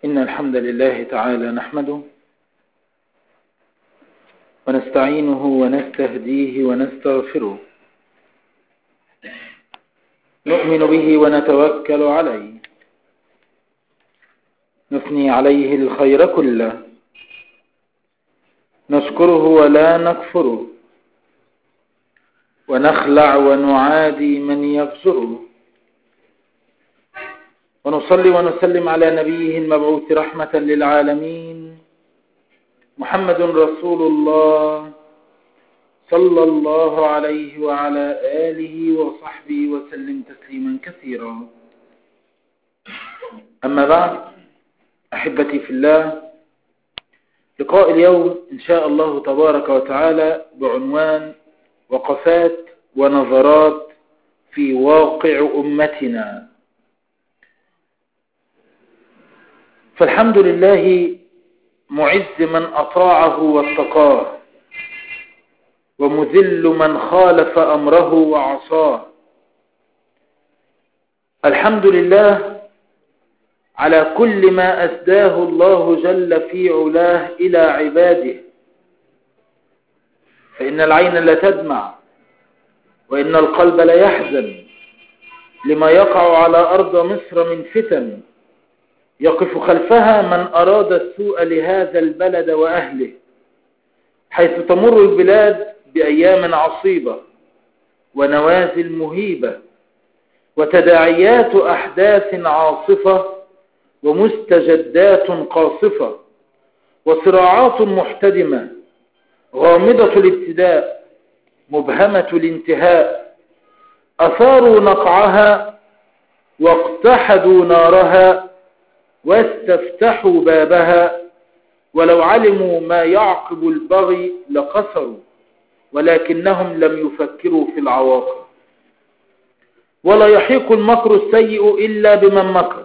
إن الحمد لله تعالى نحمده ونستعينه ونستهديه ونستغفره نؤمن به ونتوكل عليه نثني عليه الخير كله نشكره ولا نكفره ونخلع ونعادي من يكسره ونصلي ونسلم على نبيه المبعوث رحمة للعالمين محمد رسول الله صلى الله عليه وعلى آله وصحبه وسلم تسليما كثيرا أما بعد أحبتي في الله لقاء اليوم إن شاء الله تبارك وتعالى بعنوان وقفات ونظرات في واقع أمتنا فالحمد لله معز من أطاعه واتقاه ومذل من خالف أمره وعصاه الحمد لله على كل ما أسداه الله جل في علاه إلى عباده فإن العين لا تدمع وإن القلب لا يحزن لما يقع على أرض مصر من فتن يقف خلفها من أراد السوء لهذا البلد وأهله حيث تمر البلاد بأيام عصيبة ونوازل مهيبة وتداعيات أحداث عاصفة ومستجدات قاصفة وصراعات محتدمة غامضة الابتداء مبهمة الانتهاء أثاروا نقعها واقتحدوا نارها واستفتحوا بابها ولو علموا ما يعقب البغي لقصروا ولكنهم لم يفكروا في العواقب ولا يحيق المكر السيء إلا بمن مكر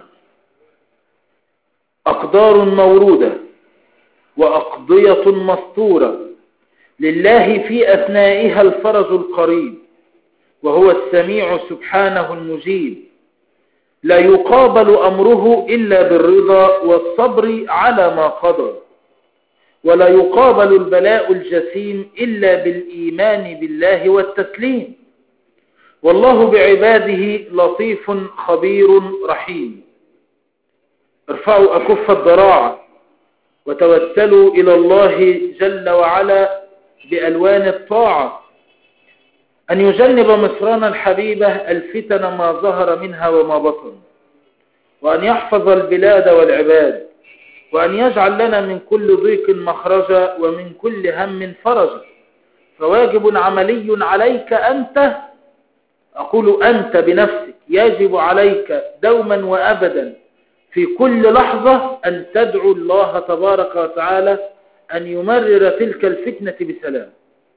أقدار مورودة وأقضية مسطورة لله في أثنائها الفرج القريب وهو السميع سبحانه المجيب لا يقابل أمره إلا بالرضا والصبر على ما قضى ولا يقابل البلاء الجسيم إلا بالإيمان بالله والتسليم والله بعباده لطيف خبير رحيم ارفعوا أكف الضراعة وتوسلوا إلى الله جل وعلا بألوان الطاعة أن يجنب مصرنا الحبيبة الفتن ما ظهر منها وما بطن وأن يحفظ البلاد والعباد وأن يجعل لنا من كل ضيق مخرجا ومن كل هم فرجا فواجب عملي عليك أنت أقول أنت بنفسك يجب عليك دوما وأبدا في كل لحظة أن تدعو الله تبارك وتعالى أن يمرر تلك الفتنة بسلام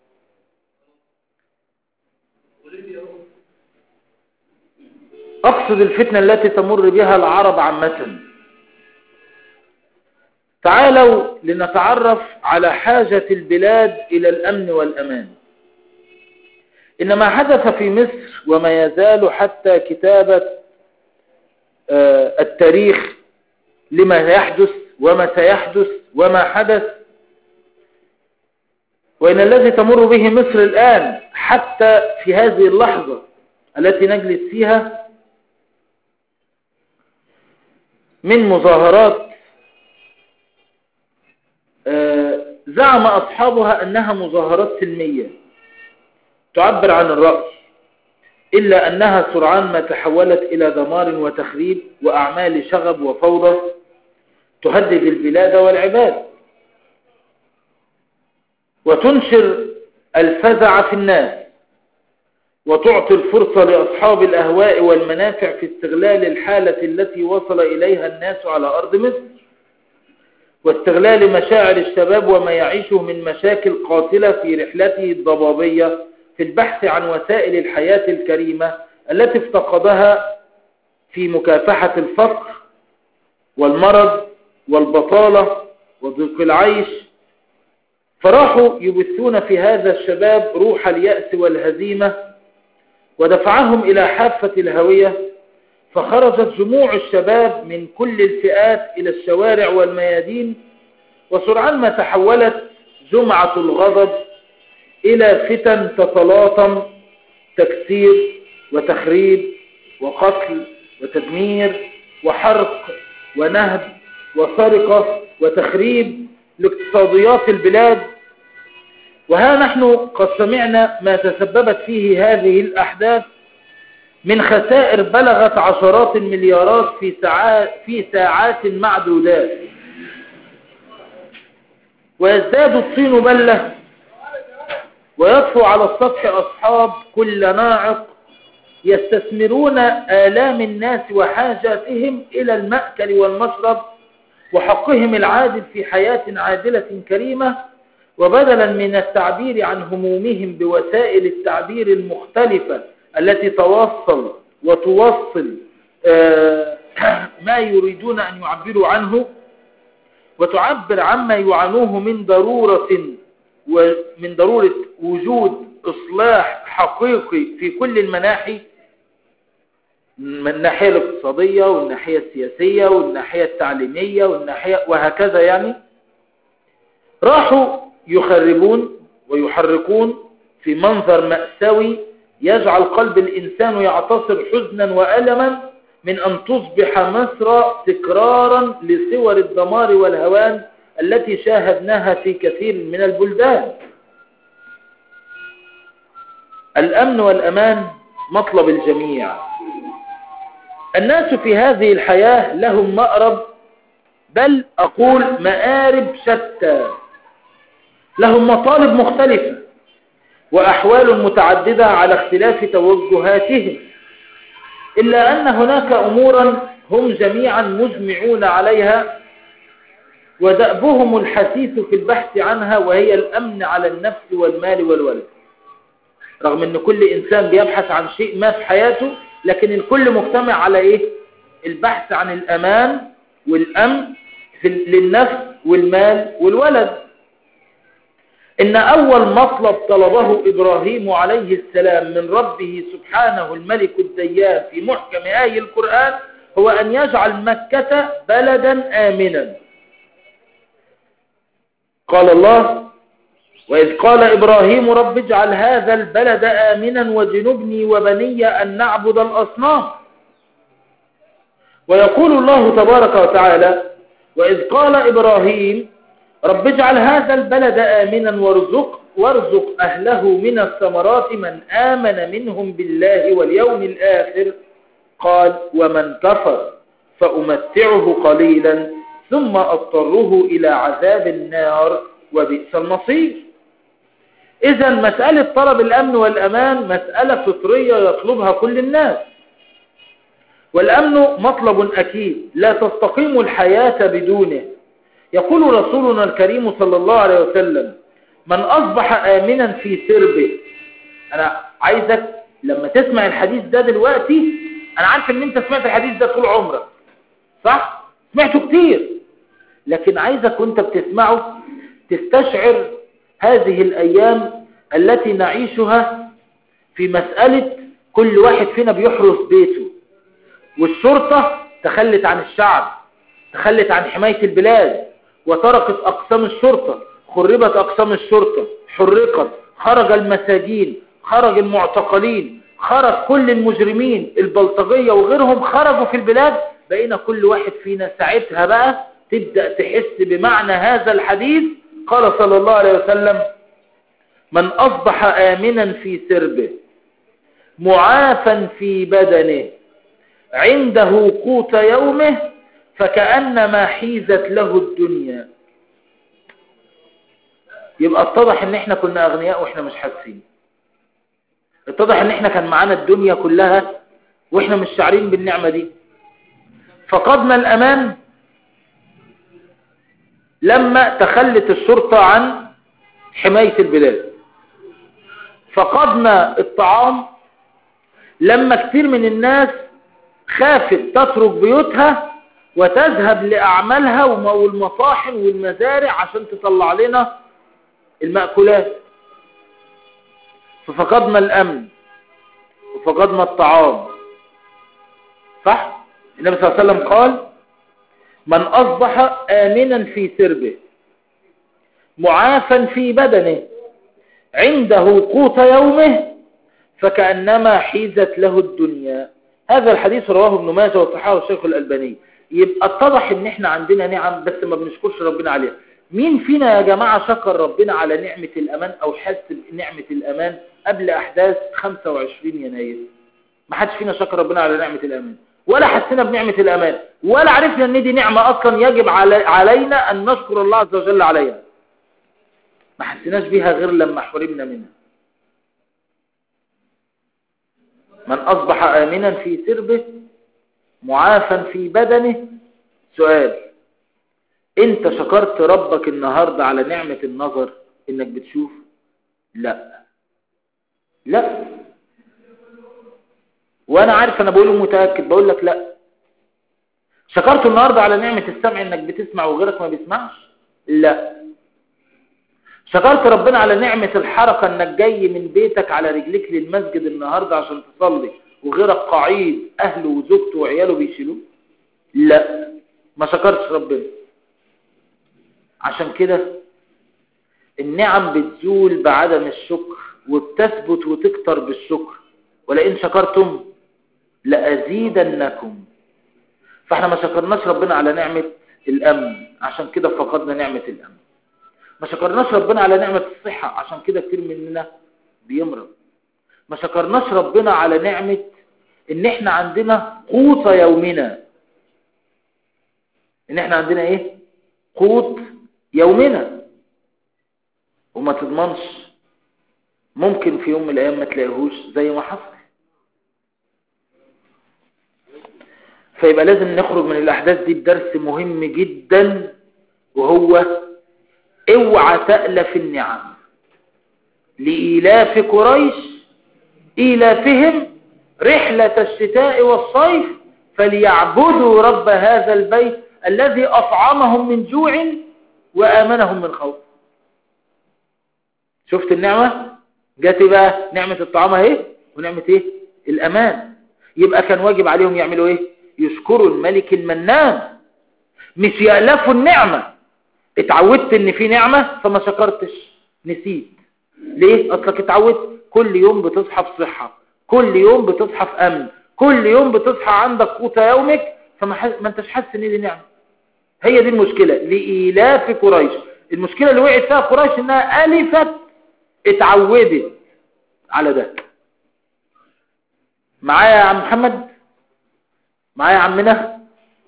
أقصد الفتنة التي تمر بها العرب عامة تعالوا لنتعرف على حاجة البلاد إلى الأمن والأمان إن ما حدث في مصر وما يزال حتى كتابة التاريخ لما يحدث وما سيحدث وما حدث وإن الذي تمر به مصر الآن حتى في هذه اللحظة التي نجلس فيها من مظاهرات زعم أصحابها أنها مظاهرات سلمية تعبر عن الرأي إلا أنها سرعان ما تحولت إلى دمار وتخريب وأعمال شغب وفوضى تهدد البلاد والعباد وتنشر الفزع في الناس وتعطي الفرصة لأصحاب الأهواء والمنافع في استغلال الحالة التي وصل إليها الناس على أرض مصر واستغلال مشاعر الشباب وما يعيشه من مشاكل قاتلة في رحلته الضبابية في البحث عن وسائل الحياة الكريمة التي افتقدها في مكافحة الفقر والمرض والبطالة وضيق العيش فراحوا يبثون في هذا الشباب روح اليأس والهزيمة ودفعهم إلى حافة الهوية فخرجت جموع الشباب من كل الفئات إلى الشوارع والميادين وسرعان ما تحولت جمعة الغضب إلى فتن تتلاطم تكسير وتخريب وقتل وتدمير وحرق ونهب وسرقة وتخريب لاقتصاديات البلاد وها نحن قد سمعنا ما تسببت فيه هذه الأحداث من خسائر بلغت عشرات المليارات في ساعات, في ساعات معدودات ويزداد الطين بلة ويطفو على السطح أصحاب كل ناعق يستثمرون آلام الناس وحاجاتهم إلى المأكل والمشرب وحقهم العادل في حياة عادلة كريمة وبدلا من التعبير عن همومهم بوسائل التعبير المختلفة التي توصل وتوصل آه، ما يريدون أن يعبروا عنه وتعبر عما يعانوه من ضرورة ومن ضرورة وجود إصلاح حقيقي في كل المناحي من الناحية الاقتصادية والناحية السياسية والناحية التعليمية والناحية وهكذا يعني راحوا يخربون ويحركون في منظر مأساوي يجعل قلب الإنسان يعتصر حزنا وألما من أن تصبح مصر تكرارا لصور الدمار والهوان التي شاهدناها في كثير من البلدان الأمن والأمان مطلب الجميع الناس في هذه الحياة لهم مأرب بل أقول مآرب شتى لهم مطالب مختلفة وأحوال متعددة على اختلاف توجهاتهم إلا أن هناك أمورا هم جميعا مجمعون عليها ودأبهم الحثيث في البحث عنها وهي الأمن على النفس والمال والولد رغم أن كل إنسان بيبحث عن شيء ما في حياته لكن الكل مجتمع على إيه؟ البحث عن الأمان والأمن للنفس والمال والولد إن أول مطلب طلبه إبراهيم عليه السلام من ربه سبحانه الملك الديان في محكم آي القرآن هو أن يجعل مكة بلدا آمنا قال الله وإذ قال إبراهيم رب اجعل هذا البلد آمنا وجنبني وبني أن نعبد الأصنام ويقول الله تبارك وتعالى وإذ قال إبراهيم رب اجعل هذا البلد آمنا وارزق, وارزق أهله من الثمرات من آمن منهم بالله واليوم الآخر قال ومن كفر فأمتعه قليلا ثم أضطره إلى عذاب النار وبئس المصير إذا مسألة طلب الأمن والأمان مسألة فطرية يطلبها كل الناس والأمن مطلب أكيد لا تستقيم الحياة بدونه يقول رسولنا الكريم صلى الله عليه وسلم من أصبح آمنا في سربه أنا عايزك لما تسمع الحديث ده دلوقتي أنا عارف أن أنت سمعت الحديث ده طول عمرك صح؟ سمعته كتير لكن عايزك وانت بتسمعه تستشعر هذه الأيام التي نعيشها في مسألة كل واحد فينا بيحرس بيته والشرطة تخلت عن الشعب تخلت عن حماية البلاد وتركت أقسام الشرطة خربت أقسام الشرطة حرقت خرج المساجين خرج المعتقلين خرج كل المجرمين البلطجية وغيرهم خرجوا في البلاد بقينا كل واحد فينا ساعتها بقى تبدأ تحس بمعنى هذا الحديث قال صلى الله عليه وسلم من أصبح آمنا في سربه معافا في بدنه عنده قوت يومه فكأنما حيزت له الدنيا يبقى اتضح ان احنا كنا اغنياء واحنا مش حاسين اتضح ان احنا كان معانا الدنيا كلها واحنا مش شعرين بالنعمة دي فقدنا الامان لما تخلت الشرطة عن حماية البلاد فقدنا الطعام لما كثير من الناس خافت تترك بيوتها وتذهب لأعمالها والمطاحن والمزارع عشان تطلع لنا المأكولات ففقدنا الأمن وفقدنا الطعام صح النبي صلى الله عليه وسلم قال من أصبح آمنا في سربه معافا في بدنه عنده قوت يومه فكأنما حيزت له الدنيا هذا الحديث رواه ابن ماجه والصحابه الشيخ الألباني يبقى اتضح ان احنا عندنا نعم بس ما بنشكرش ربنا عليها مين فينا يا جماعة شكر ربنا على نعمة الأمان أو حس بنعمة الأمان قبل أحداث 25 يناير ما حدش فينا شكر ربنا على نعمة الأمان ولا حسنا بنعمة الأمان ولا عرفنا ان دي نعمة أصلا يجب علي علينا أن نشكر الله عز وجل عليها ما حسناش بيها غير لما حرمنا منها من أصبح آمنا في سربه معافا في بدنه سؤال انت شكرت ربك النهاردة على نعمة النظر انك بتشوف لا لا وانا عارف انا بقوله متأكد بقول لك لا شكرت النهاردة على نعمة السمع انك بتسمع وغيرك ما بيسمعش لا شكرت ربنا على نعمة الحركة انك جاي من بيتك على رجليك للمسجد النهاردة عشان تصلي وغيرك قعيد اهله وزوجته وعياله بيشيلوه لا ما شكرتش ربنا عشان كده النعم بتزول بعدم الشكر وبتثبت وتكتر بالشكر ولئن شكرتم لأزيدنكم فاحنا ما شكرناش ربنا على نعمة الأمن عشان كده فقدنا نعمة الأمن ما شكرناش ربنا على نعمة الصحة عشان كده كتير مننا بيمرض ما شكرناش ربنا على نعمة ان احنا عندنا قوت يومنا ان احنا عندنا ايه قوت يومنا وما تضمنش ممكن في يوم من الايام ما تلاقيهوش زي ما حصل فيبقى لازم نخرج من الاحداث دي بدرس مهم جدا وهو اوعى تألف النعم لإيلاف قريش إيلافهم رحلة الشتاء والصيف فليعبدوا رب هذا البيت الذي أطعمهم من جوع وآمنهم من خوف شفت النعمة جات بقى نعمة الطعام اهي ونعمة ايه الأمان يبقى كان واجب عليهم يعملوا ايه يشكروا الملك المنان مش يألفوا النعمة اتعودت ان في نعمة فما شكرتش نسيت ليه اصلك اتعودت كل يوم بتصحى بصحة كل يوم بتصحى في امن كل يوم بتصحى عندك قوت يومك فما ح... ما انتش حاسس ان دي نعمة هي دي المشكلة لإيلاف قريش المشكلة اللي وقعت فيها قريش انها ألفت اتعودت على ده معايا يا عم محمد معايا يا عمنا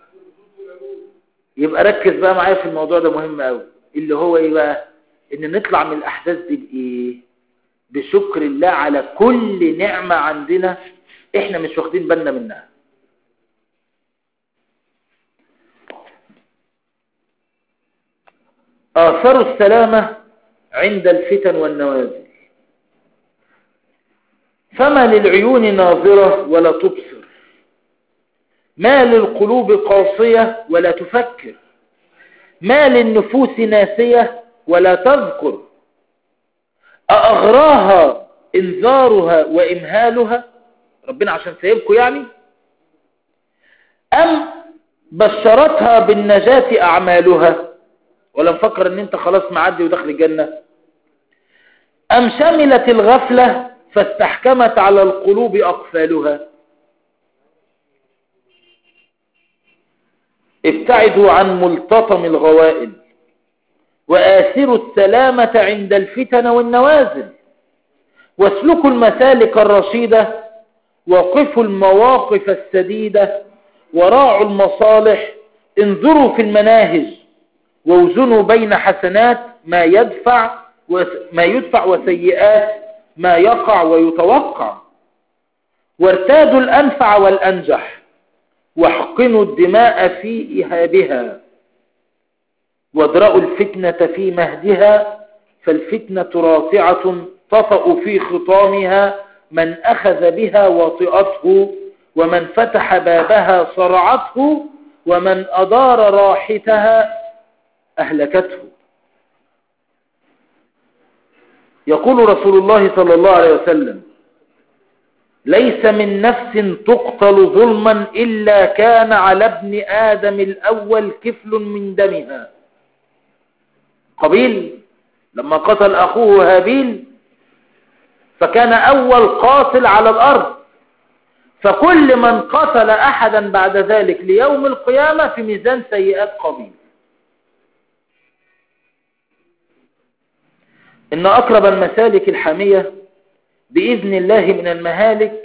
يبقى ركز بقى معايا في الموضوع ده مهم قوي اللي هو ايه بقى ان نطلع من الاحداث دي بايه بشكر الله على كل نعمة عندنا احنا مش واخدين بالنا منها آثار السلامة عند الفتن والنوازل فما للعيون ناظرة ولا تبصر ما للقلوب قاصية ولا تفكر ما للنفوس ناسية ولا تذكر أأغراها إنذارها وإمهالها ربنا عشان سيبكوا يعني أم بشرتها بالنجاة أعمالها ولا مفكر ان انت خلاص معدي ودخل الجنة أم شملت الغفلة فاستحكمت على القلوب أقفالها ابتعدوا عن ملتطم الغوائل وآثروا السلامة عند الفتن والنوازل واسلكوا المسالك الرشيدة وقفوا المواقف السديدة وراعوا المصالح انظروا في المناهج ووزنوا بين حسنات ما يدفع ما يدفع وسيئات ما يقع ويتوقع وارتادوا الأنفع والأنجح واحقنوا الدماء في إهابها وادرأوا الفتنة في مهدها فالفتنة رافعة تطأ في خطامها من أخذ بها وطئته ومن فتح بابها صرعته ومن أدار راحتها أهلكته يقول رسول الله صلى الله عليه وسلم ليس من نفس تقتل ظلما إلا كان على ابن آدم الأول كفل من دمها قبيل لما قتل أخوه هابيل فكان أول قاتل على الأرض فكل من قتل أحدا بعد ذلك ليوم القيامة في ميزان سيئات قبيل إن أقرب المسالك الحامية بإذن الله من المهالك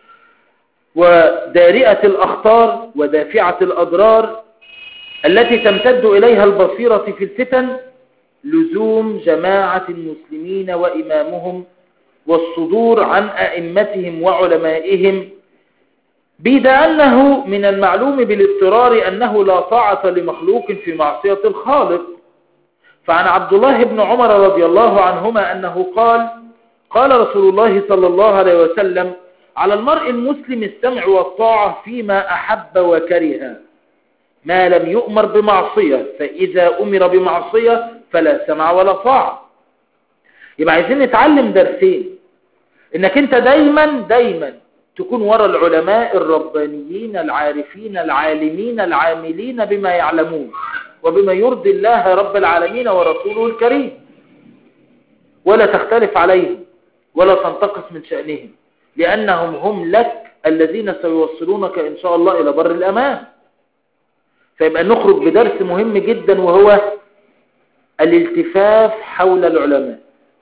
ودارئة الأخطار ودافعة الأضرار التي تمتد إليها البصيرة في الفتن لزوم جماعة المسلمين وإمامهم والصدور عن أئمتهم وعلمائهم بيد أنه من المعلوم بالاضطرار أنه لا طاعة لمخلوق في معصية الخالق فعن عبد الله بن عمر رضي الله عنهما أنه قال قال رسول الله صلى الله عليه وسلم على المرء المسلم السمع والطاعة فيما أحب وكره ما لم يؤمر بمعصية فإذا أمر بمعصية فلا سمع ولا طاعة يبقى عايزين نتعلم درسين انك انت دايما دايما تكون ورا العلماء الربانيين العارفين العالمين العاملين بما يعلمون وبما يرضي الله رب العالمين ورسوله الكريم ولا تختلف عليهم ولا تنتقص من شأنهم لأنهم هم لك الذين سيوصلونك إن شاء الله إلى بر الأمان فيبقى نخرج بدرس مهم جدا وهو الالتفاف حول العلماء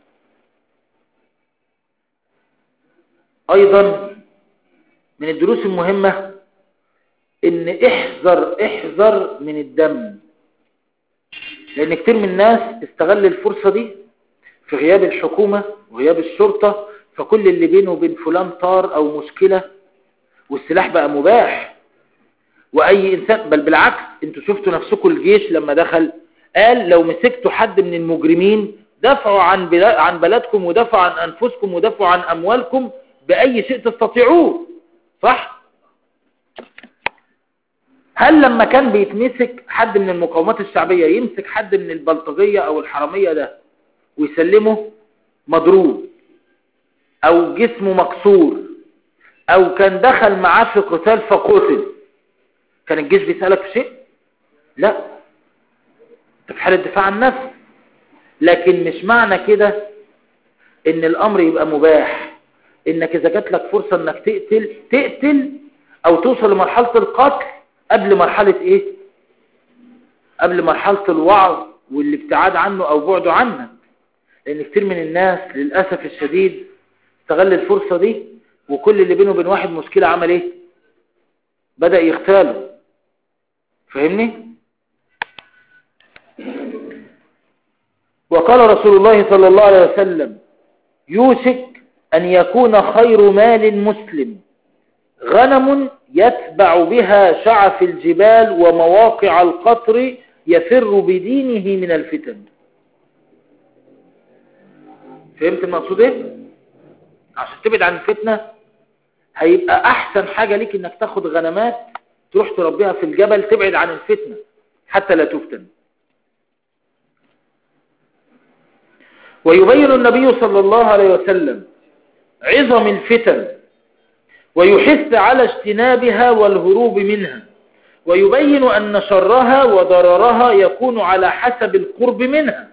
أيضا من الدروس المهمة ان احذر احذر من الدم لان كتير من الناس استغل الفرصة دي في غياب الحكومة وغياب الشرطة فكل اللي بينه وبين فلان طار او مشكلة والسلاح بقى مباح واي انسان بل بالعكس انتوا شفتوا نفسكم الجيش لما دخل قال لو مسكتوا حد من المجرمين دفعوا عن عن بلدكم ودفعوا عن انفسكم ودفعوا عن اموالكم باي شيء تستطيعوه صح هل لما كان بيتمسك حد من المقاومات الشعبية يمسك حد من البلطجية او الحرامية ده ويسلمه مضروب او جسمه مكسور او كان دخل معاه في قتال فقتل كان الجيش بيسألك في شيء لا انت في حالة دفاع عن النفس لكن مش معنى كده ان الامر يبقى مباح انك اذا جات لك فرصة انك تقتل تقتل او توصل لمرحلة القتل قبل مرحلة ايه قبل مرحلة الوعظ والابتعاد عنه او بعده عنك لان كتير من الناس للأسف الشديد استغل الفرصة دي وكل اللي بينه وبين واحد مشكلة عمل ايه بدأ يغتاله فاهمني وقال رسول الله صلى الله عليه وسلم يوشك أن يكون خير مال مسلم غنم يتبع بها شعف الجبال ومواقع القطر يفر بدينه من الفتن فهمت المقصود ايه عشان تبعد عن الفتنة هيبقى احسن حاجة ليك انك تاخد غنمات تروح تربيها في الجبل تبعد عن الفتنة حتى لا تفتن ويبين النبي صلى الله عليه وسلم عظم الفتن ويحث على اجتنابها والهروب منها ويبين أن شرها وضررها يكون على حسب القرب منها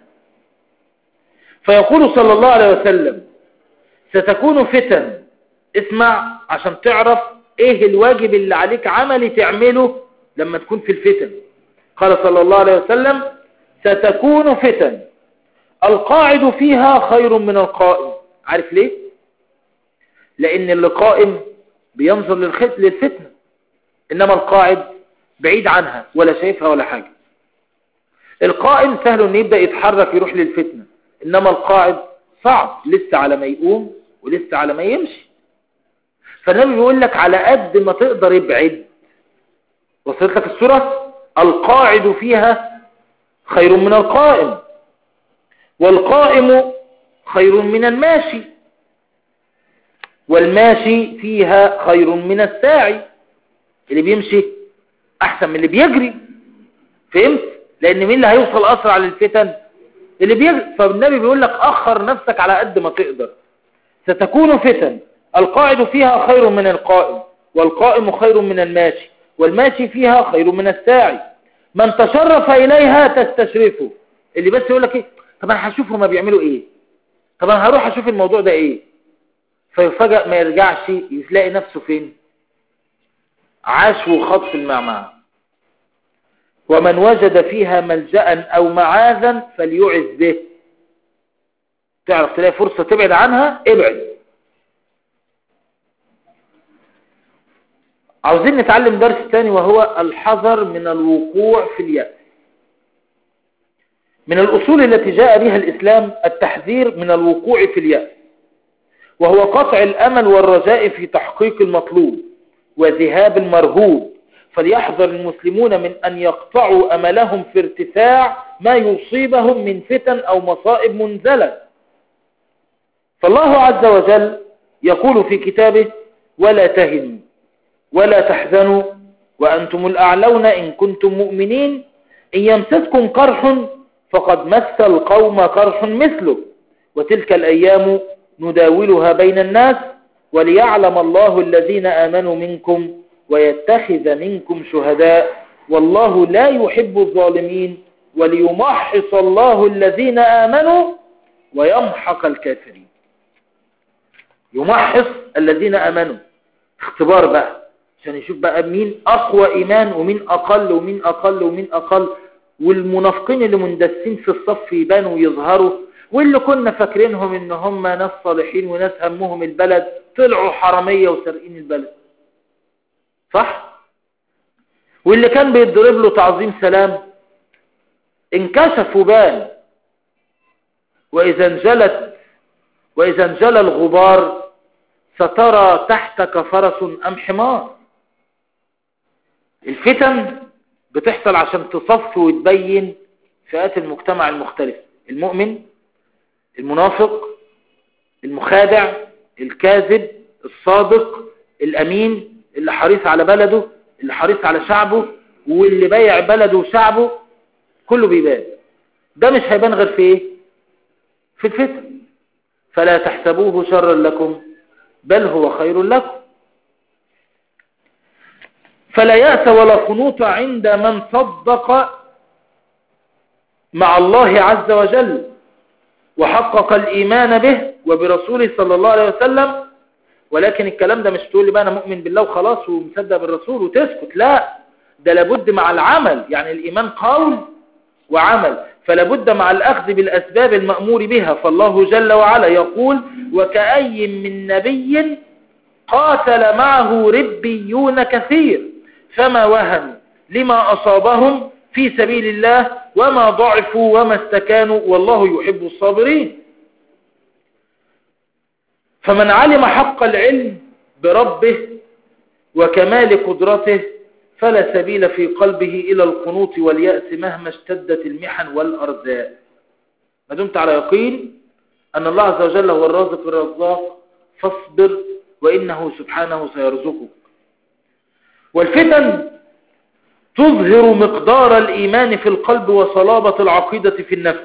فيقول صلى الله عليه وسلم ستكون فتن اسمع عشان تعرف ايه الواجب اللي عليك عملي تعمله لما تكون في الفتن قال صلى الله عليه وسلم ستكون فتن القاعد فيها خير من القائم عارف ليه لان اللي قائم بينظر للفتنة انما القاعد بعيد عنها ولا شايفها ولا حاجة القائم سهل انه يبدأ يتحرك يروح للفتنة انما القاعد صعب لسه على ما يقوم ولسه على ما يمشي فالنبي بيقول لك على قد ما تقدر ابعد وصلت لك الصورة القاعد فيها خير من القائم والقائم خير من الماشي والماشي فيها خير من الساعي اللي بيمشي احسن من اللي بيجري فهمت لان مين اللي هيوصل اسرع للفتن اللي بيجري فالنبي بيقول لك اخر نفسك على قد ما تقدر ستكون فتن القاعد فيها خير من القائم والقائم خير من الماشي والماشي فيها خير من الساعي من تشرف إليها تستشرفه اللي بس يقول لك ايه طب انا هشوف هما بيعملوا ايه طب انا هروح اشوف الموضوع ده ايه فيفاجئ ما يرجعش يلاقي نفسه فين عاش وخاض في المعمعة ومن وجد فيها ملجأ أو معاذا فليعز به تعرف تلاقي فرصة تبعد عنها ابعد عاوزين نتعلم درس تاني وهو الحذر من الوقوع في اليأس من الأصول التي جاء بها الإسلام التحذير من الوقوع في اليأس وهو قطع الأمل والرجاء في تحقيق المطلوب وذهاب المرهوب فليحذر المسلمون من أن يقطعوا أملهم في ارتفاع ما يصيبهم من فتن أو مصائب منزلة فالله عز وجل يقول في كتابه ولا تهنوا ولا تحزنوا وأنتم الأعلون إن كنتم مؤمنين إن يمسسكم قرح فقد مس القوم قرح مثله وتلك الأيام نداولها بين الناس وليعلم الله الذين آمنوا منكم ويتخذ منكم شهداء والله لا يحب الظالمين وليمحص الله الذين آمنوا ويمحق الكافرين يمحص الذين آمنوا اختبار بقى عشان يشوف بقى مين أقوى إيمان ومين أقل ومين أقل ومين أقل والمنافقين اللي مندسين في الصف يبانوا ويظهروا واللي كنا فاكرينهم ان هم ناس صالحين وناس همهم البلد طلعوا حرامية وسارقين البلد صح واللي كان بيتضرب له تعظيم سلام انكشف وبان واذا انجلت واذا انجلى الغبار سترى تحتك فرس ام حمار الفتن بتحصل عشان تصف وتبين فئات المجتمع المختلفة المؤمن المنافق المخادع الكاذب الصادق الأمين اللي حريص على بلده اللي حريص على شعبه واللي بايع بلده وشعبه كله بيبان ده مش هيبان غير في ايه في الفتن فلا تحسبوه شرا لكم بل هو خير لكم فلا يأس ولا قنوط عند من صدق مع الله عز وجل وحقق الإيمان به وبرسوله صلى الله عليه وسلم ولكن الكلام ده مش تقول لي بقى أنا مؤمن بالله وخلاص ومصدق بالرسول وتسكت لا ده لابد مع العمل يعني الإيمان قول وعمل فلابد مع الأخذ بالأسباب المأمور بها فالله جل وعلا يقول وكأي من نبي قاتل معه ربيون كثير فما وهنوا لما أصابهم في سبيل الله وما ضعفوا وما استكانوا والله يحب الصابرين فمن علم حق العلم بربه وكمال قدرته فلا سبيل في قلبه إلى القنوط واليأس مهما اشتدت المحن والأرزاء ما دمت على يقين أن الله عز وجل هو الرازق الرزاق فاصبر وإنه سبحانه سيرزقك والفتن تظهر مقدار الإيمان في القلب وصلابة العقيدة في النفس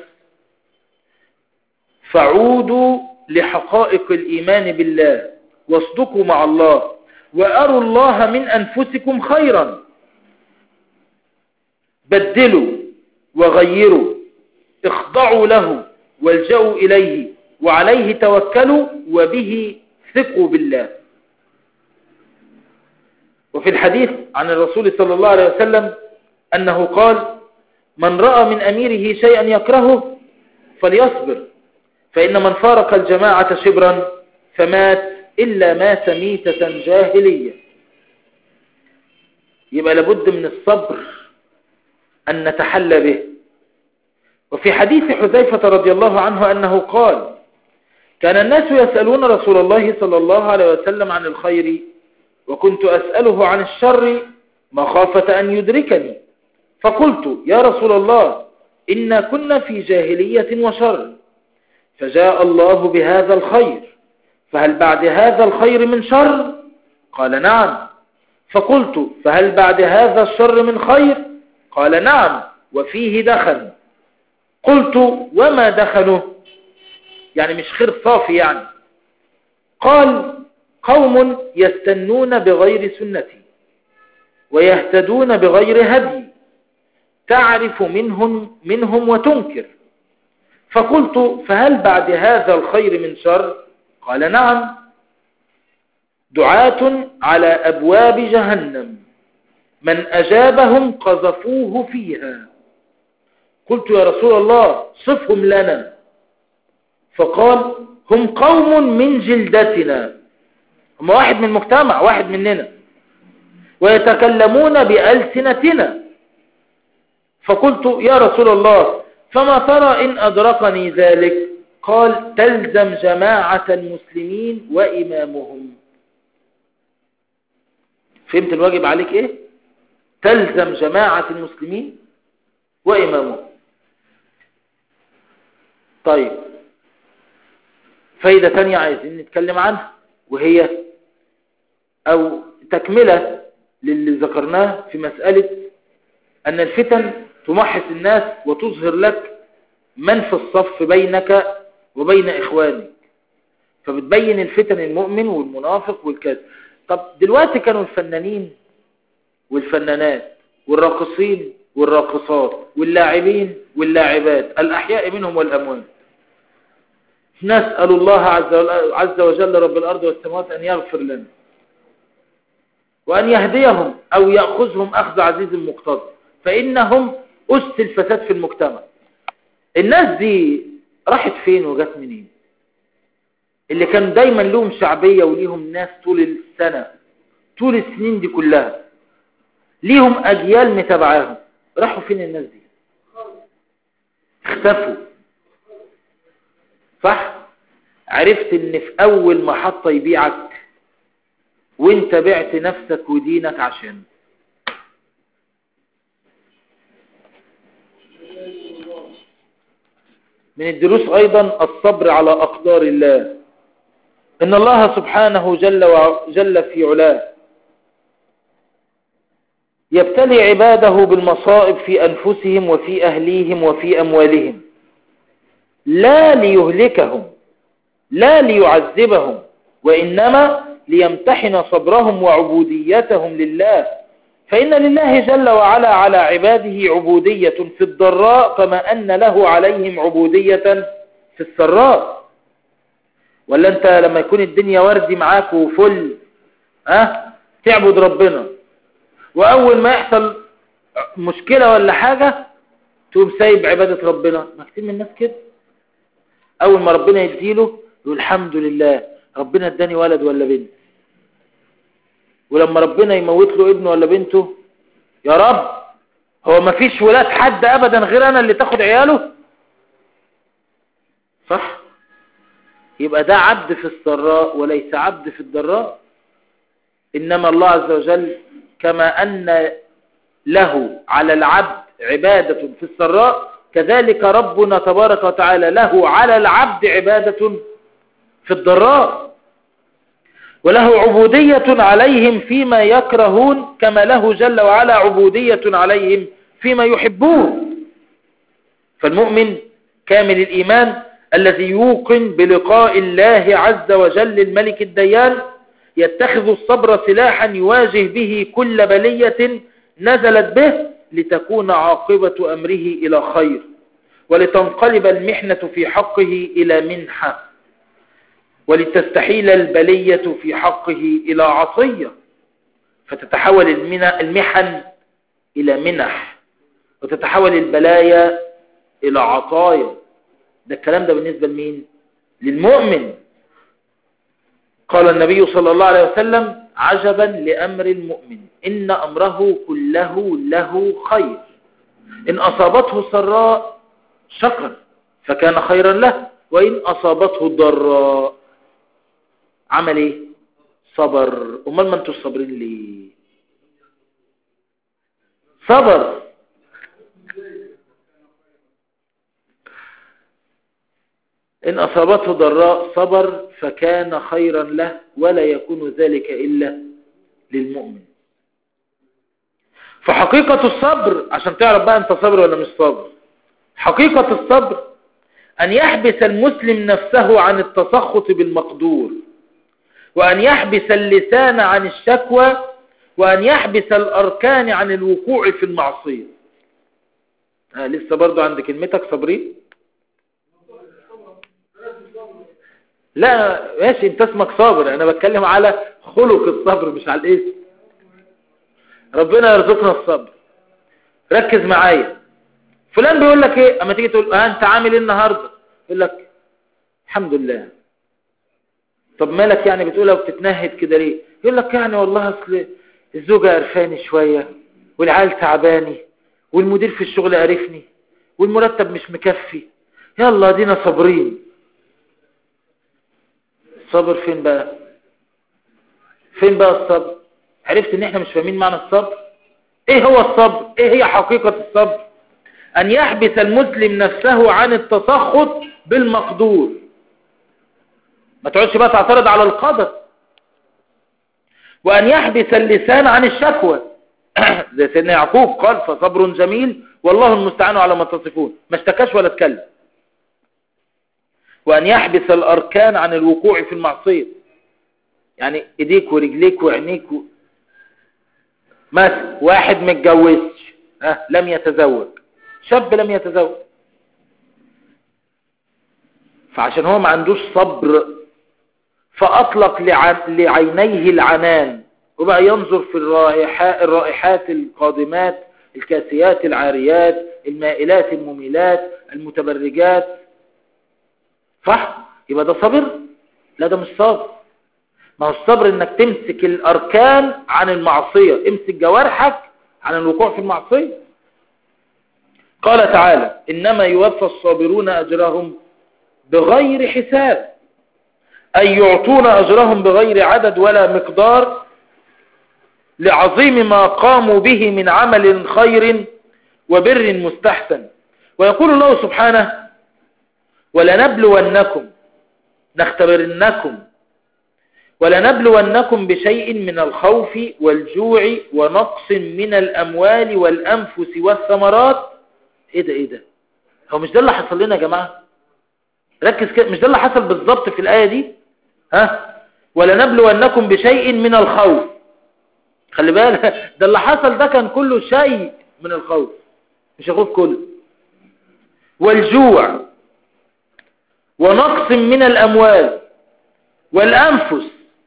فعودوا لحقائق الإيمان بالله واصدقوا مع الله وأروا الله من أنفسكم خيرا بدلوا وغيروا اخضعوا له والجأوا إليه وعليه توكلوا وبه ثقوا بالله وفي الحديث عن الرسول صلى الله عليه وسلم أنه قال من رأى من أميره شيئا يكرهه فليصبر فإن من فارق الجماعة شبرا فمات إلا مات ميتة جاهلية يبقى لابد من الصبر أن نتحلى به وفي حديث حذيفة رضي الله عنه أنه قال كان الناس يسألون رسول الله صلى الله عليه وسلم عن الخير وكنت أسأله عن الشر مخافة أن يدركني فقلت يا رسول الله إنا كنا في جاهلية وشر فجاء الله بهذا الخير فهل بعد هذا الخير من شر قال نعم فقلت فهل بعد هذا الشر من خير قال نعم وفيه دخن قلت وما دخنه يعني مش خير صافي يعني قال قوم يستنون بغير سنتي ويهتدون بغير هدي تعرف منهم, منهم وتنكر فقلت فهل بعد هذا الخير من شر قال نعم دعاة على أبواب جهنم من أجابهم قذفوه فيها قلت يا رسول الله صفهم لنا فقال هم قوم من جلدتنا هم واحد من المجتمع واحد مننا ويتكلمون بألسنتنا فقلت يا رسول الله فما ترى إن أدركني ذلك قال تلزم جماعة المسلمين وإمامهم فهمت الواجب عليك إيه تلزم جماعة المسلمين وإمامهم طيب فايدة تانية عايزين نتكلم عنها وهي أو تكملة للي ذكرناه في مسألة أن الفتن تمحص الناس وتظهر لك من في الصف بينك وبين إخوانك فبتبين الفتن المؤمن والمنافق والكذب طب دلوقتي كانوا الفنانين والفنانات والراقصين والراقصات واللاعبين واللاعبات الأحياء منهم والأموات نسأل الله عز وجل رب الأرض والسماوات أن يغفر لنا وأن يهديهم أو يأخذهم أخذ عزيز مقتضى فإنهم أس الفساد في المجتمع الناس دي راحت فين وجات منين اللي كان دايما لهم شعبية وليهم ناس طول السنة طول السنين دي كلها ليهم أجيال متابعاهم راحوا فين الناس دي اختفوا صح عرفت ان في اول محطة يبيعك وانت بعت نفسك ودينك عشان من الدروس ايضا الصبر على اقدار الله ان الله سبحانه جل, وجل في علاه يبتلي عباده بالمصائب في أنفسهم وفي أهليهم وفي أموالهم لا ليهلكهم لا ليعذبهم وإنما ليمتحن صبرهم وعبوديتهم لله فإن لله جل وعلا على عباده عبودية في الضراء كما أن له عليهم عبودية في السراء ولا أنت لما يكون الدنيا وردي معاك وفل أه؟ تعبد ربنا وأول ما يحصل مشكلة ولا حاجة تقوم سايب عبادة ربنا ما كتير من الناس كده أول ما ربنا يديله يقول الحمد لله ربنا اداني ولد ولا بنت ولما ربنا يموت له ابنه ولا بنته يا رب هو ما فيش ولاد حد ابدا غير انا اللي تاخد عياله صح يبقى ده عبد في السراء وليس عبد في الضراء انما الله عز وجل كما ان له على العبد عبادة في السراء كذلك ربنا تبارك وتعالى له على العبد عبادة في الضراء وله عبودية عليهم فيما يكرهون كما له جل وعلا عبودية عليهم فيما يحبون فالمؤمن كامل الإيمان الذي يوقن بلقاء الله عز وجل الملك الديان يتخذ الصبر سلاحا يواجه به كل بلية نزلت به لتكون عاقبة أمره إلى خير ولتنقلب المحنة في حقه إلى منحة ولتستحيل البلية في حقه إلى عصية فتتحول المحن إلى منح وتتحول البلايا إلى عطايا ده الكلام ده بالنسبة لمين للمؤمن قال النبي صلى الله عليه وسلم عجبا لأمر المؤمن إن أمره كله له خير إن أصابته سراء شكر فكان خيرا له وإن أصابته ضراء عمل ايه صبر امال ما انتوا صابرين ليه صبر إن أصابته ضراء صبر فكان خيرا له ولا يكون ذلك إلا للمؤمن فحقيقة الصبر عشان تعرف بقى أنت صبر ولا مش صبر حقيقة الصبر أن يحبس المسلم نفسه عن التسخط بالمقدور وأن يحبس اللسان عن الشكوى وأن يحبس الأركان عن الوقوع في المعصية آه لسه برضو عند كلمتك صبرين لا ماشي انت اسمك صابر انا بتكلم على خلق الصبر مش على الاسم ربنا يرزقنا الصبر ركز معايا فلان بيقول لك ايه اما تيجي تقول اه انت عامل ايه النهارده يقول لك الحمد لله طب مالك يعني بتقولها وبتتنهد كده ليه يقول لك يعني والله اصل الزوجه قرفاني شويه والعيال تعباني والمدير في الشغل قرفني والمرتب مش مكفي يلا دينا صابرين الصبر فين بقى فين بقى الصبر عرفت ان احنا مش فاهمين معنى الصبر ايه هو الصبر ايه هي حقيقة الصبر ان يحبس المسلم نفسه عن التسخط بالمقدور ما تقعدش بقى تعترض على القدر وان يحبس اللسان عن الشكوى زي سيدنا يعقوب قال فصبر جميل والله المستعان على ما تصفون ما اشتكاش ولا اتكلم وأن يحبس الأركان عن الوقوع في المعصية يعني ايديك ورجليك وعينيك و... مثلا واحد متجوزش أه لم يتزوج شاب لم يتزوج فعشان هو ما عندوش صبر فأطلق لع... لعينيه العنان وبقى ينظر في الرائحات, الرائحات القادمات الكاسيات العاريات المائلات المميلات المتبرجات صح يبقى ده صبر لا ده مش صبر ما هو الصبر انك تمسك الاركان عن المعصية امسك جوارحك عن الوقوع في المعصية قال تعالى انما يوفى الصابرون اجرهم بغير حساب اي يعطون اجرهم بغير عدد ولا مقدار لعظيم ما قاموا به من عمل خير وبر مستحسن ويقول الله سبحانه ولنبلونكم نختبرنكم ولنبلونكم بشيء من الخوف والجوع ونقص من الأموال والأنفس والثمرات ايه ده ايه ده هو مش ده اللي حصل لنا يا جماعة ركز كده مش ده اللي حصل بالظبط في الآية دي ها ولنبلونكم بشيء من الخوف خلي بالك ده اللي حصل ده كان كله شيء من الخوف مش الخوف كله والجوع ونقص من الأموال والأنفس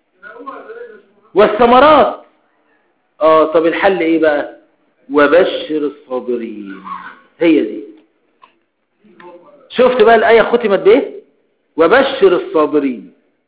والثمرات اه طب الحل ايه بقى وبشر الصابرين هي دي شفت بقى الآية ختمت بايه وبشر الصابرين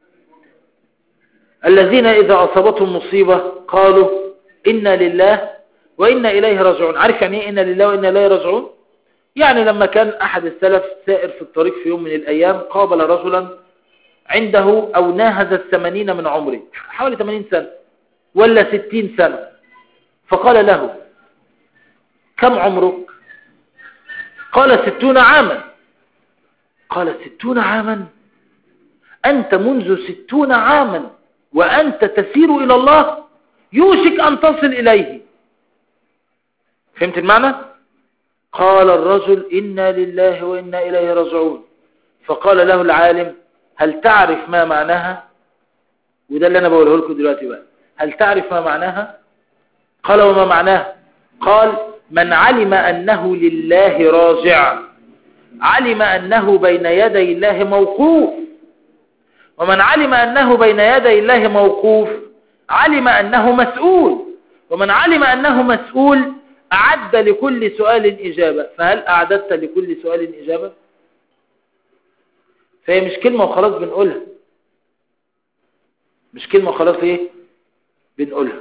الذين إذا أصابتهم مصيبة قالوا إنا لله وإنا إليه راجعون عارف يعني إيه إنا لله وإنا إليه راجعون يعني لما كان أحد السلف سائر في الطريق في يوم من الأيام قابل رجلا عنده أو ناهز الثمانين من عمره حوالي 80 سنة ولا 60 سنة فقال له كم عمرك قال ستون عاما قال ستون عاما أنت منذ ستون عاما وأنت تسير إلى الله يوشك أن تصل إليه فهمت المعنى؟ قال الرجل إنا لله وإنا إليه رجعون فقال له العالم هل تعرف ما معناها وده اللي أنا بقوله لكم دلوقتي بقى هل تعرف ما معناها قال وما معناها قال من علم أنه لله راجع علم أنه بين يدي الله موقوف ومن علم أنه بين يدي الله موقوف علم أنه مسؤول ومن علم أنه مسؤول أعد لكل سؤال إجابة فهل أعددت لكل سؤال إجابة فهي مش كلمة وخلاص بنقولها مش كلمة وخلاص إيه بنقولها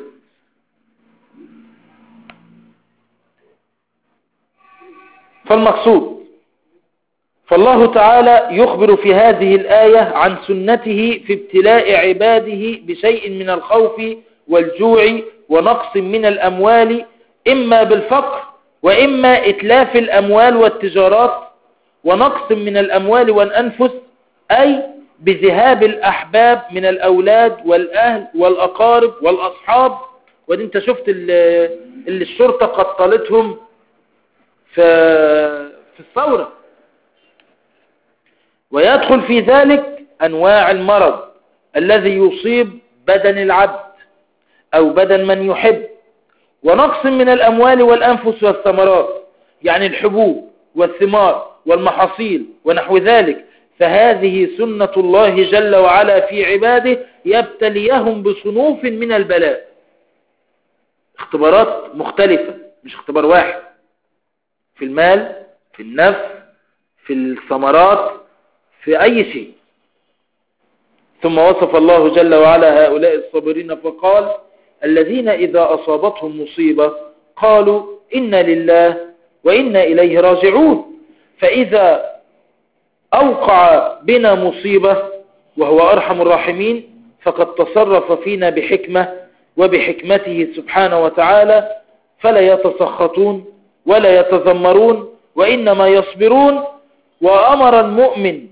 فالمقصود فالله تعالى يخبر في هذه الآية عن سنته في ابتلاء عباده بشيء من الخوف والجوع ونقص من الأموال إما بالفقر وإما إتلاف الأموال والتجارات ونقص من الأموال والأنفس أي بذهاب الأحباب من الأولاد والأهل والأقارب والأصحاب ودي انت شفت اللي, اللي الشرطة قتلتهم في, في الثورة ويدخل في ذلك أنواع المرض الذي يصيب بدن العبد أو بدن من يحب ونقص من الأموال والأنفس والثمرات يعني الحبوب والثمار والمحاصيل ونحو ذلك فهذه سنة الله جل وعلا في عباده يبتليهم بصنوف من البلاء اختبارات مختلفة مش اختبار واحد في المال في النفس في الثمرات في أي شيء ثم وصف الله جل وعلا هؤلاء الصابرين فقال الذين إذا أصابتهم مصيبة قالوا إنا لله وإنا إليه راجعون فإذا أوقع بنا مصيبة وهو أرحم الراحمين فقد تصرف فينا بحكمة وبحكمته سبحانه وتعالى فلا يتسخطون ولا يتذمرون وإنما يصبرون وأمر المؤمن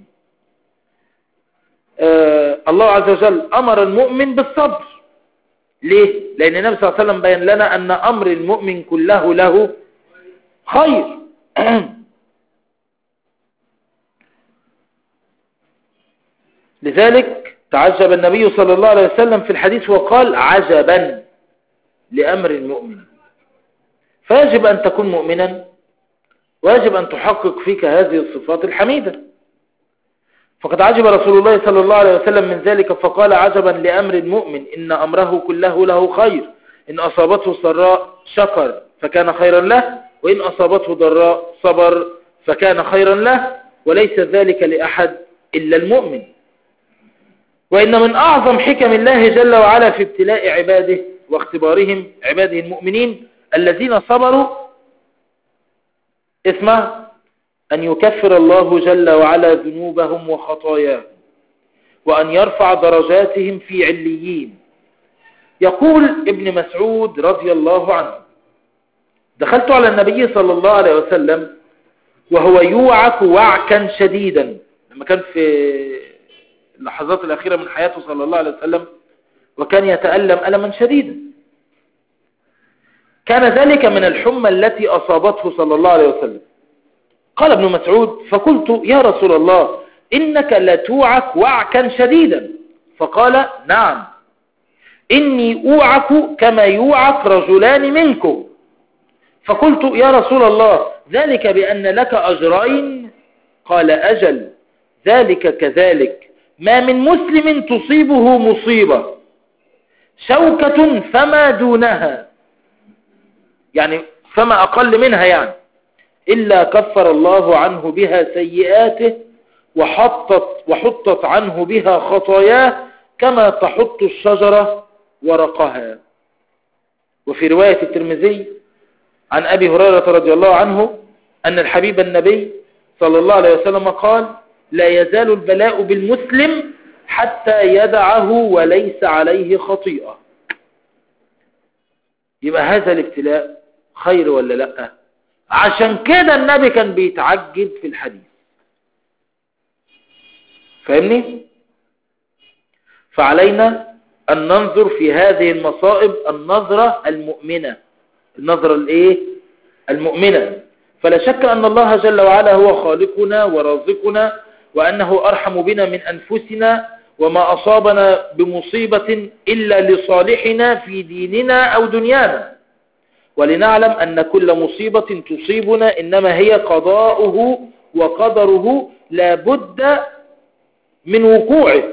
آه الله عز وجل أمر المؤمن بالصبر ليه؟ لأن النبي صلى الله عليه وسلم بين لنا أن أمر المؤمن كله له خير لذلك تعجب النبي صلى الله عليه وسلم في الحديث وقال عجبا لأمر المؤمن فيجب أن تكون مؤمنا ويجب أن تحقق فيك هذه الصفات الحميدة فقد عجب رسول الله صلى الله عليه وسلم من ذلك فقال عجبا لأمر المؤمن إن أمره كله له خير إن أصابته سراء شكر فكان خيرا له وإن أصابته ضراء صبر فكان خيرا له وليس ذلك لأحد إلا المؤمن وإن من أعظم حكم الله جل وعلا في ابتلاء عباده واختبارهم عباده المؤمنين الذين صبروا اسمه أن يكفر الله جل وعلا ذنوبهم وخطاياهم وأن يرفع درجاتهم في عليين يقول ابن مسعود رضي الله عنه دخلت على النبي صلى الله عليه وسلم وهو يوعك وعكا شديدا لما كان في اللحظات الأخيرة من حياته صلى الله عليه وسلم وكان يتألم ألما شديدا كان ذلك من الحمى التي أصابته صلى الله عليه وسلم قال ابن مسعود فقلت يا رسول الله إنك لتوعك وعكا شديدا فقال نعم إني أوعك كما يوعك رجلان منكم فقلت يا رسول الله ذلك بأن لك أجرين قال أجل ذلك كذلك ما من مسلم تصيبه مصيبة شوكة فما دونها يعني فما أقل منها يعني إلا كفر الله عنه بها سيئاته وحطت, وحطت عنه بها خطاياه كما تحط الشجرة ورقها وفي رواية الترمذي عن أبي هريرة رضي الله عنه أن الحبيب النبي صلى الله عليه وسلم قال لا يزال البلاء بالمسلم حتى يدعه وليس عليه خطيئة يبقى هذا الابتلاء خير ولا لا عشان كده النبي كان بيتعجب في الحديث فاهمني فعلينا أن ننظر في هذه المصائب النظرة المؤمنة النظرة الايه المؤمنة فلا شك أن الله جل وعلا هو خالقنا ورازقنا وأنه أرحم بنا من أنفسنا وما أصابنا بمصيبة إلا لصالحنا في ديننا أو دنيانا ولنعلم أن كل مصيبة تصيبنا إنما هي قضاؤه وقدره لا بد من وقوعه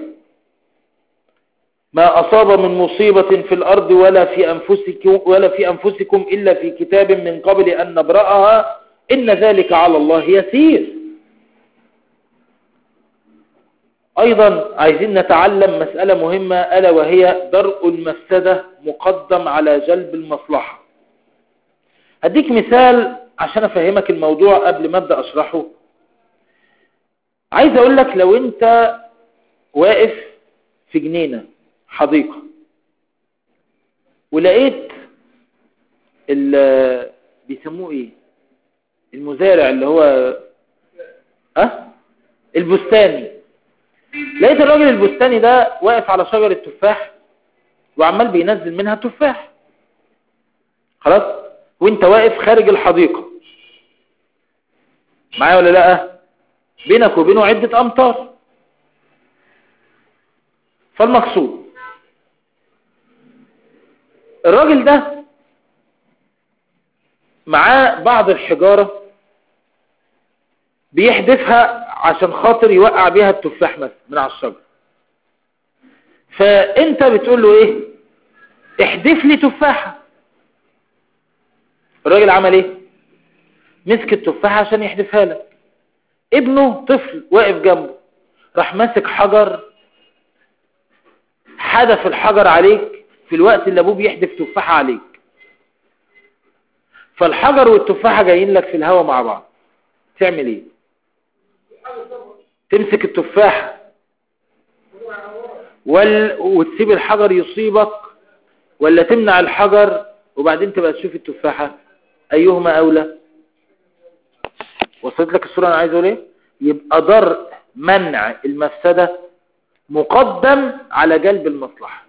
ما أصاب من مصيبة في الأرض ولا في أنفسكم, ولا في أنفسكم إلا في كتاب من قبل أن نبرأها إن ذلك على الله يسير أيضا عايزين نتعلم مسألة مهمة ألا وهي درء المفسدة مقدم على جلب المصلحة هديك مثال عشان أفهمك الموضوع قبل ما أبدأ أشرحه عايز أقول لك لو أنت واقف في جنينة حديقة ولقيت بيسموه ايه المزارع اللي هو أه؟ البستاني لقيت الراجل البستاني ده واقف على شجرة تفاح وعمال بينزل منها تفاح خلاص وانت واقف خارج الحديقة معايا ولا لا بينك وبينه عدة امتار فالمقصود الراجل ده معاه بعض الحجارة بيحدفها عشان خاطر يوقع بيها التفاح مثلا من على الشجر فانت بتقول له ايه احدف لي تفاحة الراجل عمل ايه مسك التفاحة عشان يحدفها لك ابنه طفل واقف جنبه راح ماسك حجر حدف الحجر عليك في الوقت اللي ابوه بيحدف تفاحة عليك فالحجر والتفاحة جايين لك في الهواء مع بعض تعمل ايه تمسك التفاحة وال... وتسيب الحجر يصيبك ولا تمنع الحجر وبعدين تبقى تشوف التفاحة ايهما اولى وصلت لك الصورة انا عايز اقول ايه يبقى درء منع المفسدة مقدم على جلب المصلحة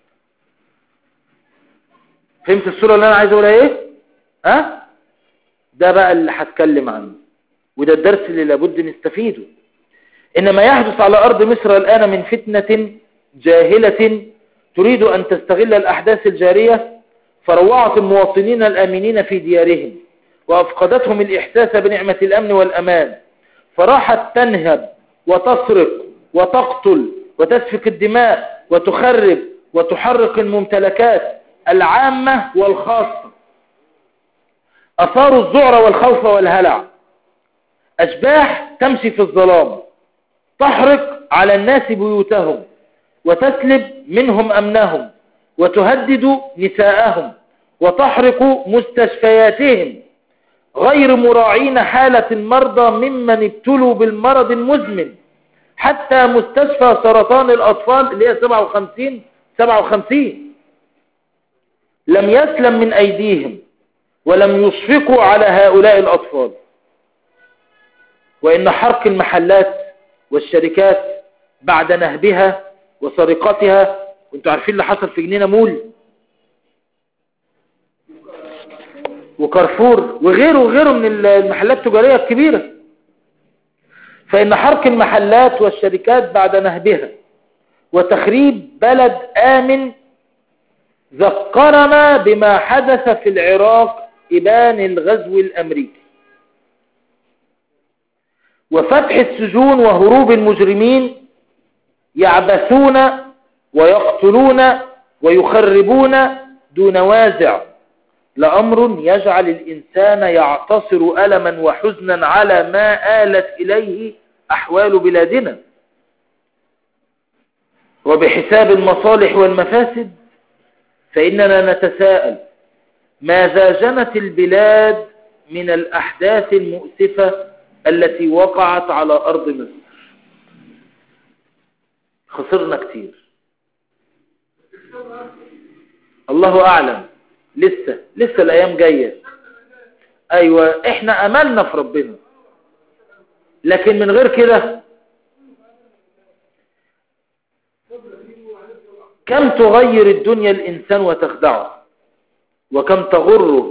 فهمت الصورة اللي انا عايز اقولها ايه ها ده بقى اللي هتكلم عنه وده الدرس اللي لابد نستفيده إن ما يحدث على أرض مصر الآن من فتنة جاهلة تريد أن تستغل الأحداث الجارية فروعت المواطنين الآمنين في ديارهم وأفقدتهم الإحساس بنعمة الأمن والأمان فراحت تنهب وتسرق وتقتل وتسفك الدماء وتخرب وتحرق الممتلكات العامة والخاصة أثاروا الذعر والخوف والهلع أشباح تمشي في الظلام تحرق على الناس بيوتهم وتسلب منهم أمنهم وتهدد نساءهم وتحرق مستشفياتهم غير مراعين حالة المرضى ممن ابتلوا بالمرض المزمن حتى مستشفى سرطان الأطفال اللي هي 57 57 لم يسلم من أيديهم ولم يشفقوا على هؤلاء الأطفال وإن حرق المحلات والشركات بعد نهبها وسرقتها وانتوا عارفين اللي حصل في جنينة مول وكارفور وغيره وغيره من المحلات التجارية الكبيرة فإن حرق المحلات والشركات بعد نهبها وتخريب بلد آمن ذكرنا بما حدث في العراق إبان الغزو الأمريكي وفتح السجون وهروب المجرمين يعبثون ويقتلون ويخربون دون وازع لأمر يجعل الإنسان يعتصر ألما وحزنا على ما آلت إليه أحوال بلادنا وبحساب المصالح والمفاسد فإننا نتساءل ماذا جنت البلاد من الأحداث المؤسفة التي وقعت على أرض مصر خسرنا كتير الله أعلم لسه لسه الأيام جاية أيوة إحنا أملنا في ربنا لكن من غير كده كم تغير الدنيا الإنسان وتخدعه وكم تغره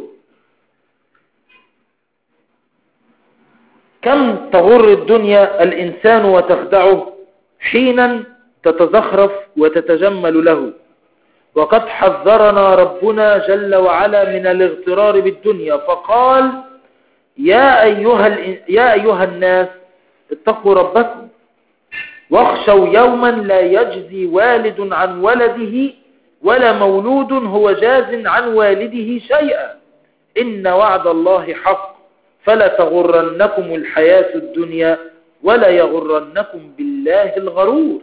كم تغر الدنيا الإنسان وتخدعه حينا تتزخرف وتتجمل له وقد حذرنا ربنا جل وعلا من الاغترار بالدنيا فقال يا أيها, يا أيها الناس اتقوا ربكم واخشوا يوما لا يجزي والد عن ولده ولا مولود هو جاز عن والده شيئا إن وعد الله حق فلا تغرنكم الحياة الدنيا ولا يغرنكم بالله الغرور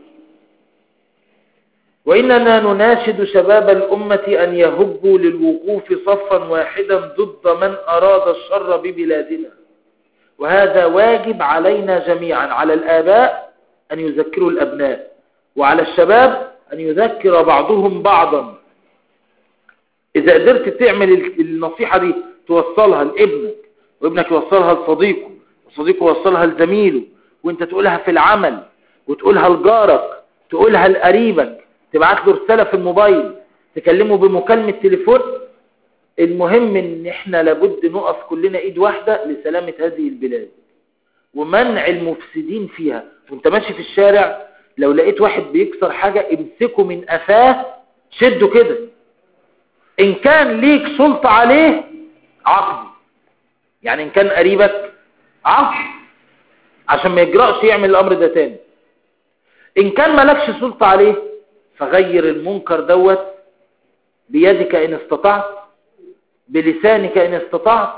وإننا نناشد شباب الأمة أن يهبوا للوقوف صفا واحدا ضد من أراد الشر ببلادنا وهذا واجب علينا جميعا على الآباء أن يذكروا الأبناء وعلى الشباب أن يذكر بعضهم بعضا إذا قدرت تعمل النصيحة دي توصلها لابنك وابنك يوصلها لصديقه وصديقه يوصلها لزميله وانت تقولها في العمل وتقولها لجارك تقولها لقريبك تبعت له رسالة في الموبايل تكلمه بمكالمة تليفون المهم ان احنا لابد نقف كلنا ايد واحدة لسلامة هذه البلاد ومنع المفسدين فيها وانت ماشي في الشارع لو لقيت واحد بيكسر حاجة امسكه من قفاه شده كده إن كان ليك سلطة عليه عقد يعني إن كان قريبك عقد عشان ما يجرأش يعمل الأمر ده تاني إن كان ملكش سلطة عليه فغير المنكر دوت بيدك إن استطعت بلسانك إن استطعت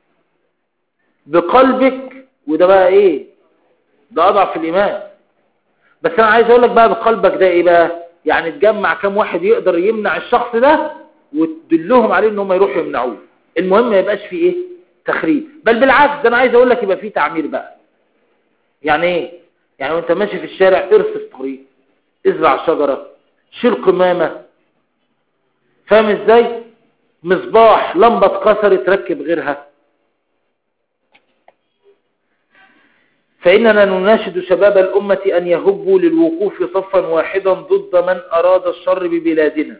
بقلبك وده بقى إيه ده أضعف الإيمان بس أنا عايز أقول لك بقى بقلبك ده إيه بقى يعني تجمع كم واحد يقدر يمنع الشخص ده وتدلهم عليه إن هم يروحوا يمنعوه المهم ما يبقاش فيه إيه تخريب بل بالعكس ده أنا عايز أقول لك يبقى فيه تعمير بقى يعني إيه يعني وانت ماشي في الشارع ارصف طريق ازرع شجرة شيل قمامة فاهم ازاي مصباح لمبة اتكسرت ركب غيرها فإننا نناشد شباب الأمة أن يهبوا للوقوف صفا واحدا ضد من أراد الشر ببلادنا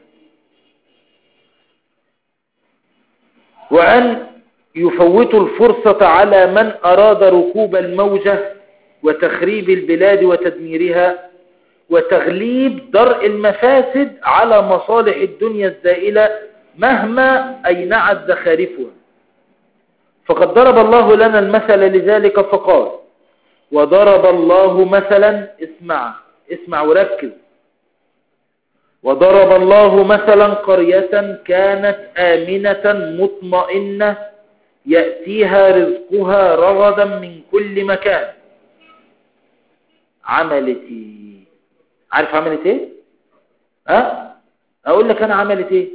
وأن يفوتوا الفرصة على من أراد ركوب الموجة وتخريب البلاد وتدميرها وتغليب درء المفاسد على مصالح الدنيا الزائلة مهما أينعت زخارفها فقد ضرب الله لنا المثل لذلك فقال وضرب الله مثلا اسمع اسمع وركز وضرب الله مثلا قرية كانت آمنة مطمئنة يأتيها رزقها رغدا من كل مكان عملت ايه عارف عملت ايه ها اقول لك انا عملت ايه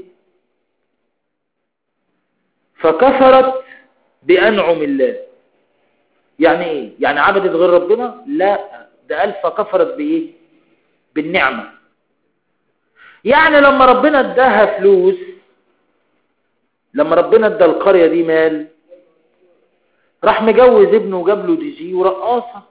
فكفرت بانعم الله يعني ايه يعني عبدت غير ربنا لا ده قال فكفرت بايه بالنعمة يعني لما ربنا اداها فلوس لما ربنا ادى القرية دي مال راح مجوز ابنه وجاب له دي جي ورقاصه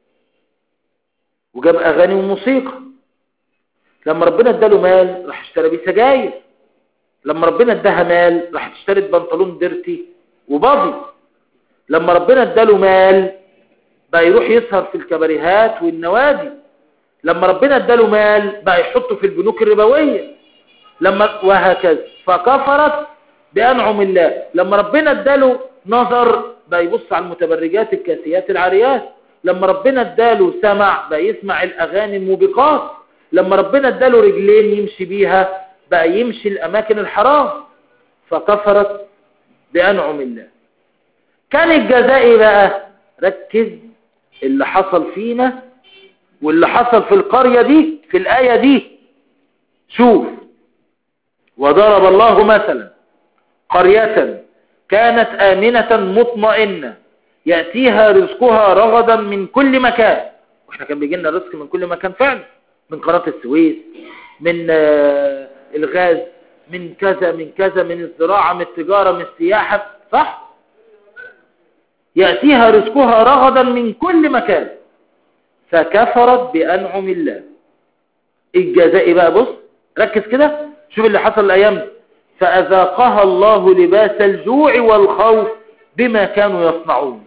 وجاب اغاني وموسيقى لما ربنا اداله مال راح اشترى بيه سجاير لما ربنا اداها مال راح تشتري بنطلون ديرتي وباضي لما ربنا اداله مال بقى يروح يسهر في الكباريهات والنوادي لما ربنا اداله مال بقى يحطه في البنوك الربويه لما وهكذا فكفرت بانعم الله لما ربنا اداله نظر بقى يبص على المتبرجات الكاسيات العاريات لما ربنا اداله سمع بقى يسمع الاغاني الموبقات لما ربنا اداله رجلين يمشي بيها بقى يمشي الاماكن الحرام فكفرت بانعم الله كان الجزاء إيه بقى ركز اللي حصل فينا واللي حصل في القرية دي في الآية دي شوف وضرب الله مثلا قرية كانت آمنة مطمئنة يأتيها رزقها رغدا من كل مكان واحنا كان بيجي لنا رزق من كل مكان فعلا من قناة السويس من آه الغاز من كذا من كذا من الزراعة من التجارة من السياحة صح يأتيها رزقها رغدا من كل مكان فكفرت بأنعم الله الجزاء بقى بص ركز كده شوف اللي حصل الأيام دي فأذاقها الله لباس الجوع والخوف بما كانوا يصنعون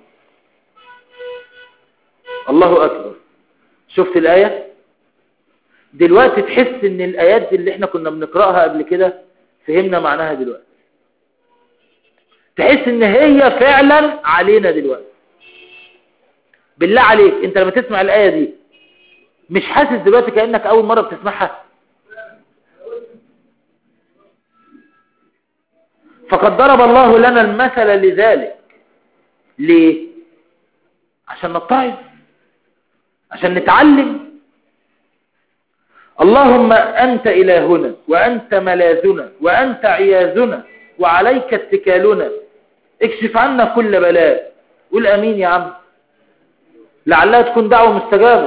الله أكبر شفت الآية دلوقتي تحس ان الآيات دي اللي احنا كنا بنقرأها قبل كده فهمنا معناها دلوقتي تحس ان هي فعلا علينا دلوقتي بالله عليك انت لما تسمع الآية دي مش حاسس دلوقتي كأنك أول مرة بتسمعها فقد ضرب الله لنا المثل لذلك ليه عشان نتعظ عشان نتعلم اللهم أنت إلهنا وأنت ملاذنا وأنت عياذنا وعليك اتكالنا اكشف عنا كل بلاء قول أمين يا عم لعلها تكون دعوة مستجابة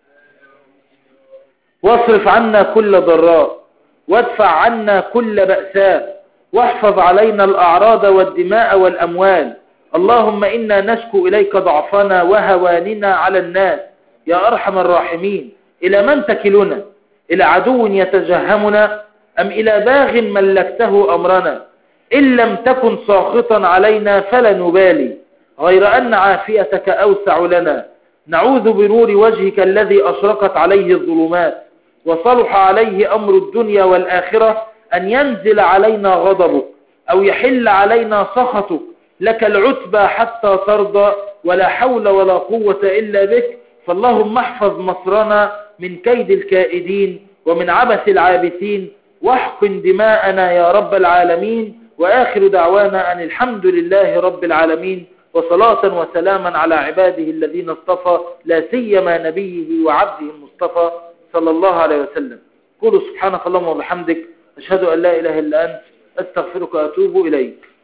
واصرف عنا كل ضراء وادفع عنا كل بأساء واحفظ علينا الأعراض والدماء والأموال اللهم إنا نشكو إليك ضعفنا وهواننا على الناس يا أرحم الراحمين إلى من تكلنا إلى عدو يتجهمنا أم إلى باغ ملكته أمرنا إن لم تكن ساخطا علينا فلا نبالي غير أن عافيتك أوسع لنا نعوذ بنور وجهك الذي أشرقت عليه الظلمات وصلح عليه أمر الدنيا والآخرة أن ينزل علينا غضبك أو يحل علينا سخطك لك العتبى حتى ترضى ولا حول ولا قوة إلا بك فاللهم احفظ مصرنا من كيد الكائدين ومن عبث العابثين واحقن دماءنا يا رب العالمين وآخر دعوانا أن الحمد لله رب العالمين وصلاة وسلاما على عباده الذين اصطفى لا سيما نبيه وعبده المصطفى صلى الله عليه وسلم قولوا سبحانك اللهم وبحمدك أشهد أن لا إله إلا أنت أستغفرك وأتوب إليك